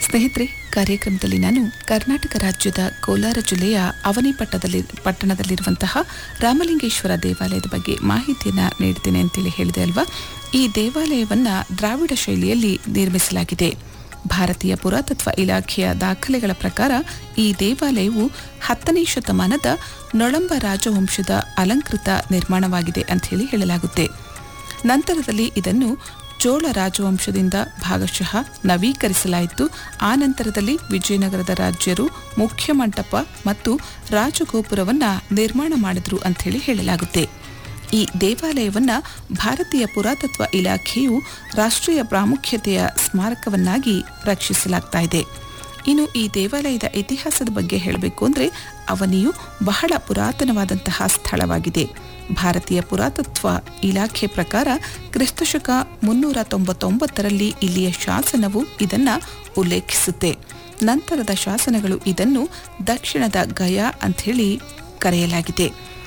ಸ್ನೇಹಿತರೆ ಕಾರ್ಯಕ್ರಮದಲ್ಲಿ ನಾನು ಕರ್ನಾಟಕ ರಾಜ್ಯದ ಕೋಲಾರ ಜಿಲ್ಲೆಯ ಅವನಿ ಪಟ್ಟದಲ್ಲಿ ಪಟ್ಟಣದಲ್ಲಿರುವಂತಹ ರಾಮಲಿಂಗೇಶ್ವರ ದೇವಾಲಯದ ಬಗ್ಗೆ ಮಾಹಿತಿಯನ್ನ ನೀಡ್ತೇನೆ ಅಂತೇಳಿ ಹೇಳಿದೆ ಅಲ್ವಾ ಈ ದೇವಾಲಯವನ್ನ ದ್ರಾವಿಡ ಶೈಲಿಯಲ್ಲಿ ನಿರ್ಮಿಸಲಾಗಿದೆ ಭಾರತೀಯ ಪುರಾತತ್ವ ಇಲಾಖೆಯ ದಾಖಲೆಗಳ ಪ್ರಕಾರ ಈ ದೇವಾಲಯವು ಹತ್ತನೇ ಶತಮಾನದ ನೊಳಂಬ ರಾಜವಂಶದ ಅಲಂಕೃತ ನಿರ್ಮಾಣವಾಗಿದೆ ಅಂತ ಹೇಳಿ ಹೇಳಲಾಗುತ್ತೆ ನಂತರದಲ್ಲಿ ಇದನ್ನು ಚೋಳ ರಾಜವಂಶದಿಂದ ಭಾಗಶಃ ನವೀಕರಿಸಲಾಯಿತು ಆ ನಂತರದಲ್ಲಿ ವಿಜಯನಗರದ ರಾಜ್ಯರು ಮುಖ್ಯ ಮಂಟಪ ಮತ್ತು ರಾಜಗೋಪುರವನ್ನ ನಿರ್ಮಾಣ ಮಾಡಿದ್ರು ಅಂತ ಹೇಳಿ ಹೇಳಲಾಗುತ್ತೆ ಈ ದೇವಾಲಯವನ್ನ ಭಾರತೀಯ ಪುರಾತತ್ವ ಇಲಾಖೆಯು ರಾಷ್ಟ್ರೀಯ ಪ್ರಾಮುಖ್ಯತೆಯ ಸ್ಮಾರಕವನ್ನಾಗಿ ರಕ್ಷಿಸಲಾಗ್ತಾ ಇದೆ ಇನ್ನು ಈ ದೇವಾಲಯದ ಇತಿಹಾಸದ ಬಗ್ಗೆ ಹೇಳಬೇಕು ಅಂದರೆ ಅವನಿಯು ಬಹಳ ಪುರಾತನವಾದಂತಹ ಸ್ಥಳವಾಗಿದೆ ಭಾರತೀಯ ಪುರಾತತ್ವ ಇಲಾಖೆ ಪ್ರಕಾರ ಕ್ರಿಸ್ತಶಕ ಮುನ್ನೂರ ತೊಂಬತ್ತೊಂಬತ್ತರಲ್ಲಿ ಇಲ್ಲಿಯ ಶಾಸನವು ಇದನ್ನ ಉಲ್ಲೇಖಿಸುತ್ತೆ ನಂತರದ ಶಾಸನಗಳು ಇದನ್ನು ದಕ್ಷಿಣದ ಗಯಾ ಅಂಥೇಳಿ ಕರೆಯಲಾಗಿದೆ